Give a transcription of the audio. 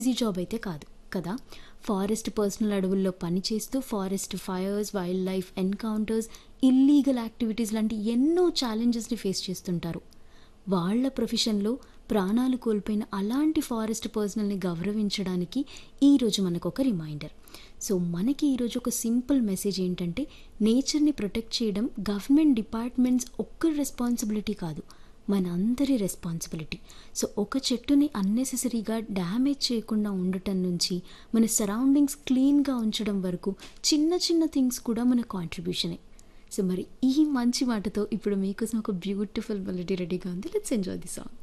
easy job అయితే కాదు కదా ఫారెస్ట్ పర్సనల్ అడవుల్లో పనిచేస్తూ forest fires wildlife encounters illegal activities లాంటి ఎన్నో ఛాలెంజెస్ని ఫేస్ చేస్తుంటారు వాళ్ళ ప్రొఫెషన్లో ప్రాణాలు కోల్పోయిన అలాంటి ఫారెస్ట్ పర్సనల్ని గౌరవించడానికి ఈరోజు మనకు ఒక రిమైండర్ సో మనకి ఈరోజు ఒక సింపుల్ మెసేజ్ ఏంటంటే నేచర్ని ప్రొటెక్ట్ చేయడం గవర్నమెంట్ డిపార్ట్మెంట్స్ ఒక్కరి రెస్పాన్సిబిలిటీ కాదు మనందరి రెస్పాన్సిబిలిటీ సో ఒక చెట్టుని అన్నెసెసరీగా డ్యామేజ్ చేయకుండా ఉండటం నుంచి మన సరౌండింగ్స్ క్లీన్గా ఉంచడం వరకు చిన్న చిన్న థింగ్స్ కూడా మన కాంట్రిబ్యూషనే సో మరి ఈ మంచి మాటతో ఇప్పుడు మీకోసం ఒక బ్యూటిఫుల్ మెలడీ రెడీగా ఉంది లెట్స్ ఎంజాయ్ ది సాంగ్